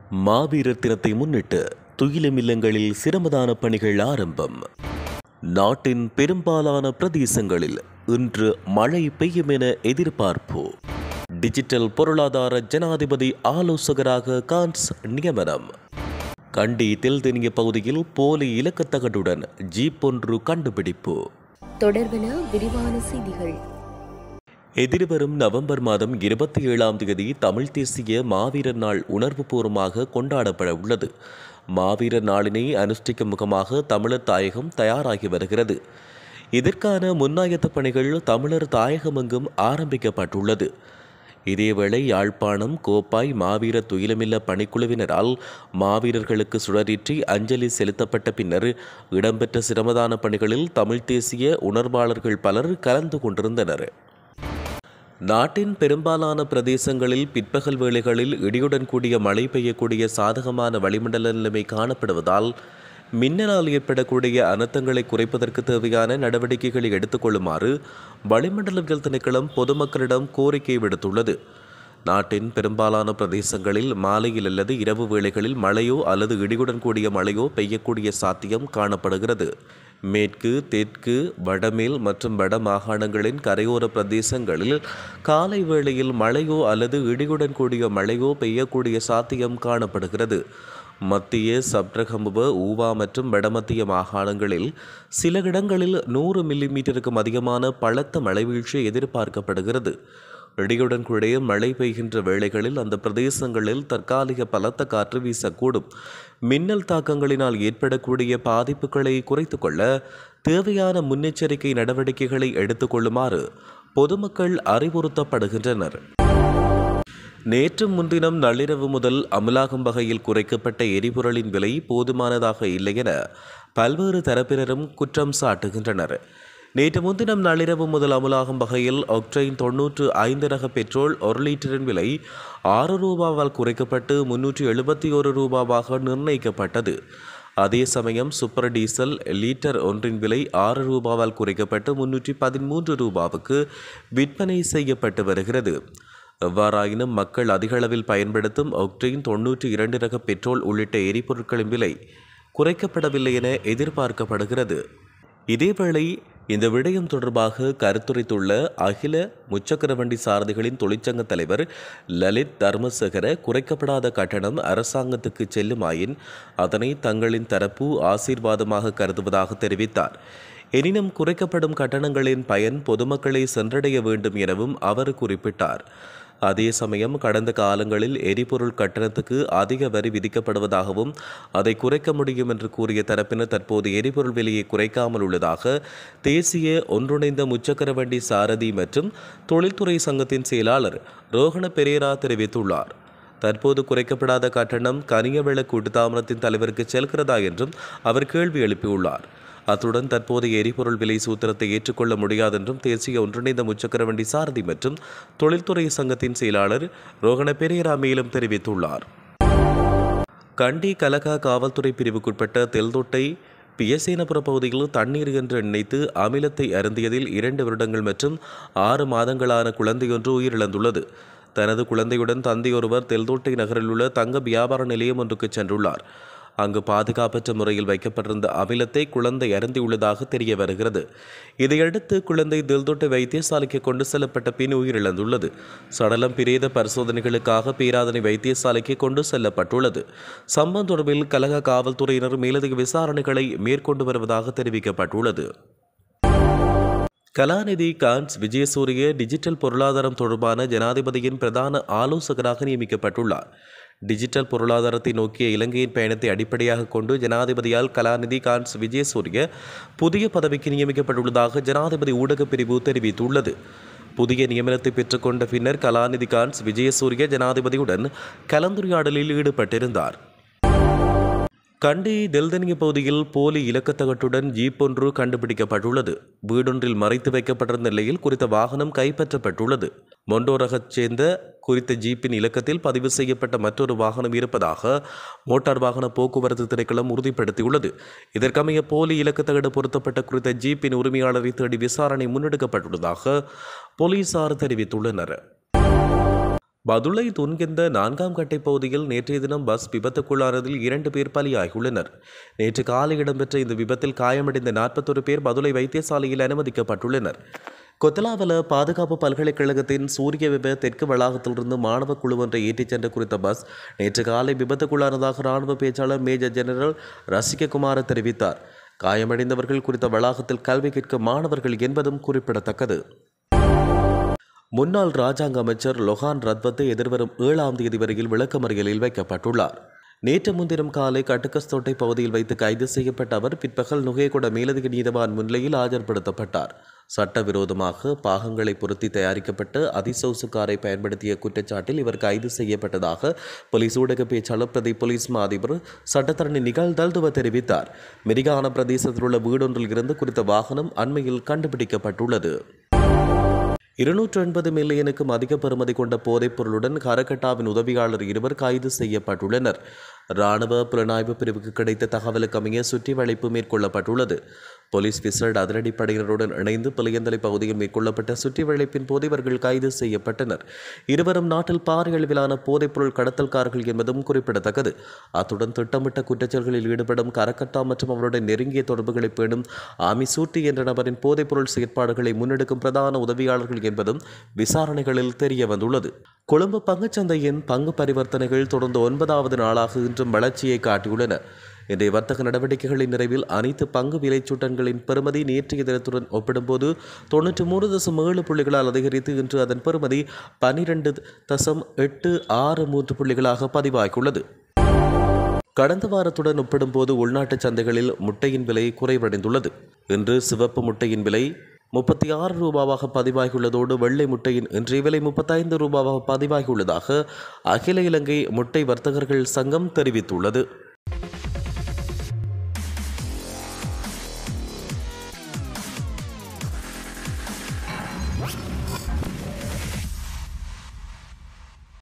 மாவீரர் தினத்தை முன்னிட்டு துயிலுமில்லங்களில் சிரமதான பணிகள் ஆரம்பம் நாட்டின் பெரும்பாலான பிரதேசங்களில் இன்று மழை பெய்யும் என எதிர்பார்ப்பு டிஜிட்டல் பொருளாதார ஜனாதிபதி ஆலோசகராக கான்ஸ் நியமனம் கண்டி தெல்தெனிய பகுதியில் போலி இலக்கத்தகடுடன் ஜீப் ஒன்று கண்டுபிடிப்பு தொடர்பென விரிவான செய்திகள் எதிர்வரும் நவம்பர் மாதம் இருபத்தி ஏழாம் தேதி தமிழ் தேசிய மாவீரர் நாள் உணர்வுபூர்வமாக கொண்டாடப்பட உள்ளது மாவீரர் நாளினை அனுஷ்டிக்கும் முகமாக தமிழர் தாயகம் தயாராகி வருகிறது இதற்கான முன்னாயத்த பணிகள் தமிழர் தாயகமெங்கும் ஆரம்பிக்கப்பட்டுள்ளது இதேவேளை யாழ்ப்பாணம் கோப்பாய் மாவீர துயிலமில்ல பணிக்குழுவினரால் மாவீரர்களுக்கு சுடரேற்றி அஞ்சலி செலுத்தப்பட்ட பின்னர் இடம்பெற்ற சிரமதான பணிகளில் தமிழ் தேசிய உணர்வாளர்கள் பலர் கலந்து கொண்டிருந்தனர் நாட்டின் பெரும்பாலான பிரதேசங்களில் பிற்பகல் வேளைகளில் இடியுடன் கூடிய மழை பெய்யக்கூடிய சாதகமான வளிமண்டல நிலைமை காணப்படுவதால் மின்னலால் ஏற்படக்கூடிய அனர்த்தங்களை குறைப்பதற்கு தேவையான நடவடிக்கைகளை எடுத்துக்கொள்ளுமாறு வளிமண்டலவியல் திணைக்களம் பொதுமக்களிடம் கோரிக்கை விடுத்துள்ளது நாட்டின் பெரும்பாலான பிரதேசங்களில் மாலையில் அல்லது இரவு வேளைகளில் மழையோ அல்லது இடியுடன் கூடிய மழையோ பெய்யக்கூடிய சாத்தியம் காணப்படுகிறது மேற்கு தெற்கு வடமேல் மற்றும் வட மாகாணங்களின் கரையோர பிரதேசங்களில் காலை வேளையில் மழையோ அல்லது இடியுடன் கூடிய மழையோ பெய்யக்கூடிய சாத்தியம் காணப்படுகிறது மத்திய சப்ரகமுப ஊவா மற்றும் வடமத்திய மாகாணங்களில் சில இடங்களில் நூறு மில்லிமீட்டருக்கும் அதிகமான பலத்த மழைவீழ்ச்சி எதிர்பார்க்கப்படுகிறது இடியுடன் கூடிய மழை பெய்கின்ற வேளைகளில் அந்த பிரதேசங்களில் தற்காலிக பலத்த காற்று வீசக்கூடும் மின்னல் தாக்கங்களினால் ஏற்படக்கூடிய பாதிப்புகளை குறைத்துக் கொள்ள தேவையான முன்னெச்சரிக்கை நடவடிக்கைகளை எடுத்துக்கொள்ளுமாறு பொதுமக்கள் அறிவுறுத்தப்படுகின்றனர் நேற்று முன்தினம் நள்ளிரவு முதல் அமலாகும் வகையில் குறைக்கப்பட்ட எரிபொருளின் விலை போதுமானதாக இல்லை என பல்வேறு தரப்பினரும் குற்றம் சாட்டுகின்றனர் நேற்று முன்தினம் நள்ளிரவு முதல் அமலாகும் வகையில் ஒக்டைன் தொன்னூற்று ஐந்து ரக பெட்ரோல் ஒரு லிட்டரின் விலை ஆறு ரூபாவால் குறைக்கப்பட்டு முன்னூற்றி எழுபத்தி ஒரு ரூபாவாக நிர்ணயிக்கப்பட்டது அதே சமயம் சூப்பர் டீசல் லீட்டர் ஒன்றின் விலை ஆறு ரூபாவால் குறைக்கப்பட்டு முன்னூற்றி பதிமூன்று ரூபாவுக்கு விற்பனை செய்யப்பட்டு வருகிறது எவ்வாறாயினும் மக்கள் அதிகளவில் பயன்படுத்தும் ஒக்டெயின் தொன்னூற்றி இரண்டு ரக பெட்ரோல் உள்ளிட்ட எரிபொருட்களின் விலை குறைக்கப்படவில்லை என எதிர்பார்க்கப்படுகிறது இதேவேளை இந்த விடயம் தொடர்பாக கருத்துரைத்துள்ள அகில முச்சக்கர வண்டி சாரதிகளின் தொழிற்சங்க தலைவர் லலித் தர்மசேகர குறைக்கப்படாத கட்டணம் அரசாங்கத்துக்கு செல்லுமாயின் அதனை தங்களின் தரப்பு ஆசீர்வாதமாக கருதுவதாக தெரிவித்தார் எனினும் குறைக்கப்படும் கட்டணங்களின் பயன் பொதுமக்களை சென்றடைய வேண்டும் எனவும் அவர் குறிப்பிட்டார் அதே சமயம் கடந்த காலங்களில் எரிபொருள் கட்டணத்துக்கு அதிக வரி விதிக்கப்படுவதாகவும் அதை குறைக்க முடியும் என்று கூறிய தரப்பினர் தற்போது எரிபொருள் விலையை குறைக்காமல் உள்ளதாக தேசிய ஒன்றிணைந்த முச்சக்கர வண்டி சாரதி மற்றும் தொழில்துறை சங்கத்தின் செயலாளர் ரோஹண பெரேரா தெரிவித்துள்ளார் தற்போது குறைக்கப்படாத கட்டணம் கனியவெள கூட்டுத்தாமரத்தின் தலைவருக்கு செல்கிறதா என்றும் அவர் கேள்வி எழுப்பியுள்ளார் அத்துடன் தற்போதைய எரிபொருள் விலை சூத்திரத்தை ஏற்றுக்கொள்ள முடியாதென்றும் தேசிய ஒன்றிணைந்த முச்சக்கர வண்டி சாரதி மற்றும் தொழில்துறை சங்கத்தின் செயலாளர் ரோகண பெரேரா மேலும் தெரிவித்துள்ளார் கண்டி கலகா காவல்துறை பிரிவுக்குட்பட்ட தெல்தொட்டை பியசேனபுர பகுதியில் தண்ணீர் என்று நினைத்து அமிலத்தை அருந்தியதில் இரண்டு வருடங்கள் மற்றும் ஆறு மாதங்களான குழந்தையொன்று உயிரிழந்துள்ளது தனது குழந்தையுடன் தந்தையொருவர் தெல்தோட்டை நகரில் உள்ள தங்க வியாபார நிலையம் ஒன்றுக்கு சென்றுள்ளார் அங்கு பாதுகாப்பற்ற முறையில் வைக்கப்பட்டிருந்த அமிலத்தை குழந்தை அருந்தியுள்ளதாக தெரிய வருகிறது இதையடுத்து குழந்தை தில்தொட்டை வைத்தியசாலைக்கு கொண்டு செல்லப்பட்ட பின் உயிரிழந்துள்ளது சடலம் பிரேத பரிசோதனைகளுக்காக பேராதனை வைத்தியசாலைக்கு கொண்டு செல்லப்பட்டுள்ளது சம்பவம் தொடர்பில் கலக காவல்துறையினர் மேலதிக விசாரணைகளை மேற்கொண்டு வருவதாக தெரிவிக்கப்பட்டுள்ளது கலாநிதி கான்ஸ் விஜயசூரிய டிஜிட்டல் பொருளாதாரம் தொடர்பான ஜனாதிபதியின் பிரதான ஆலோசகராக நியமிக்கப்பட்டுள்ளார் டிஜிட்டல் பொருளாதாரத்தை நோக்கிய இலங்கையின் பயணத்தை அடிப்படையாக கொண்டு ஜனாதிபதியால் கலாநிதி கான்ஸ் விஜயசூரிய புதிய பதவிக்கு நியமிக்கப்பட்டுள்ளதாக ஜனாதிபதி ஊடகப் பிரிவு தெரிவித்துள்ளது புதிய நியமனத்தை பெற்றுக்கொண்ட பின்னர் கலாநிதி கான்ஸ் விஜயசூரிய ஜனாதிபதியுடன் கலந்துரையாடலில் ஈடுபட்டிருந்தார் கண்டி தெல்தனிய பகுதியில் போலி இலக்கத்தகட்டுடன் ஜீப் ஒன்று கண்டுபிடிக்கப்பட்டுள்ளது வீடொன்றில் மறைத்து வைக்கப்பட்டிருந்த நிலையில் குறித்த வாகனம் கைப்பற்றப்பட்டுள்ளது மொண்டோரகச் சேர்ந்த குறித்த ஜீப்பின் இலக்கத்தில் பதிவு செய்யப்பட்ட மற்றொரு வாகனம் இருப்பதாக மோட்டார் வாகன போக்குவரத்து திணைக்களம் உறுதிப்படுத்தியுள்ளது இதற்கமைய போலி இலக்கத்தகடு பொருத்தப்பட்ட குறித்த ஜீப்பின் உரிமையாளரை தேடி விசாரணை முன்னெடுக்கப்பட்டுள்ளதாக போலீசார் தெரிவித்துள்ளனர் பதுளை துன்கிந்த நான்காம் கட்டை பகுதியில் நேற்றைய தினம் பஸ் விபத்துக்குள்ளானதில் இரண்டு பேர் பலியாகியுள்ளனர் நேற்று காலை இடம்பெற்ற இந்த விபத்தில் காயமடைந்த நாற்பத்தொரு பேர் பதுளை வைத்தியசாலையில் அனுமதிக்கப்பட்டுள்ளனர் கொத்தலாவல பாதுகாப்பு பல்கலைக்கழகத்தின் சூரிய விப தெற்கு வளாகத்திலிருந்து மாணவ குழு ஒன்றை ஏற்றிச் சென்ற குறித்த பஸ் நேற்று காலை விபத்துக்குள்ளானதாக ராணுவ பேச்சாளர் மேஜர் ஜெனரல் ரசிககுமார தெரிவித்தார் காயமடைந்தவர்கள் குறித்த வளாகத்தில் கல்வி கேட்கும் மாணவர்கள் என்பதும் குறிப்பிடத்தக்கது முன்னாள் ராஜாங்க அமைச்சர் லொஹான் ரத்வத்தை எதிர்வரும் ஏழாம் தேதி வரையில் விளக்கமறியலில் வைக்கப்பட்டுள்ளார் நேற்று முன்தினம் காலை கட்டுக்கஸ்தோட்டை பகுதியில் வைத்து கைது செய்யப்பட்ட அவர் பிற்பகல் நுகேகுட மேலதிக நீதவான் முன்னிலையில் ஆஜர்படுத்தப்பட்டார் சட்டவிரோதமாக பாகங்களை பொருத்தி தயாரிக்கப்பட்ட அதிசௌசு காரை பயன்படுத்திய குற்றச்சாட்டில் இவர் கைது செய்யப்பட்டதாக போலீஸ் ஊடக பேச்சாளர் பிரதி போலீஸ் மா அதிபர் சட்டத்தரணி நிகழ் தல்துவ தெரிவித்தார் மிரிகான பிரதேசத்தில் உள்ள வீடொன்றில் இருந்து குறித்த வாகனம் அண்மையில் கண்டுபிடிக்கப்பட்டுள்ளது இருநூற்று எண்பது மில்லியனுக்கும் அதிக பெறுமதி கொண்ட போதைப் பொருளுடன் கரகட்டாவின் உதவியாளர் இருவர் கைது செய்யப்பட்டுள்ளனர் இராணுவ புலனாய்வு பிரிவுக்கு கிடைத்த தகவலுக்கு அமைய சுற்றி வளைப்பு மேற்கொள்ளப்பட்டுள்ளது போலீஸ் விசேட அதிரடிப்படையினருடன் இணைந்து புலியந்தலை பகுதியில் மேற்கொள்ளப்பட்ட சுற்றி வளைப்பின் போது இவர்கள் கைது செய்யப்பட்டனர் இருவரும் நாட்டில் பாரிய அளவிலான போதைப்பொருள் கடத்தல்காரர்கள் என்பதும் குறிப்பிடத்தக்கது அத்துடன் திட்டமிட்ட குற்றச்செயல்களில் ஈடுபடும் கரக்கட்டா மற்றும் அவருடைய நெருங்கிய தொடர்புகளை பேணும் ஆமி சூட்டி என்ற நபரின் போதைப்பொருள் செயற்பாடுகளை முன்னெடுக்கும் பிரதான உதவியாளர்கள் என்பதும் விசாரணைகளில் தெரிய வந்துள்ளது கொழும்பு பங்குச்சந்தையின் பங்கு பரிவர்த்தனைகள் தொடர்ந்து ஒன்பதாவது நாளாக இன்றும் வளர்ச்சியை காட்டியுள்ளன இன்றைய வர்த்தக நடவடிக்கைகளின் நிறைவில் அனைத்து பங்கு விலைச்சூட்டன்களின் பெறுமதி நேற்றைய தினத்துடன் ஒப்பிடும்போது தொன்னூற்றி மூணு தசம் ஏழு புள்ளிகளால் அதிகரித்து இன்று அதன் பெறுமதி பனிரெண்டு தசம் எட்டு ஆறு மூன்று புள்ளிகளாக பதிவாகியுள்ளது கடந்த வாரத்துடன் ஒப்பிடும்போது உள்நாட்டு சந்தைகளில் முட்டையின் விலை குறைவடைந்துள்ளது இன்று சிவப்பு முட்டையின் விலை முப்பத்தி ஆறு ரூபாவாக பதிவாகியுள்ளதோடு வெள்ளை முட்டையின் இன்றைய விலை முப்பத்தைந்து ரூபாவாக பதிவாகியுள்ளதாக அகில இலங்கை முட்டை வர்த்தகர்கள் சங்கம் தெரிவித்துள்ளது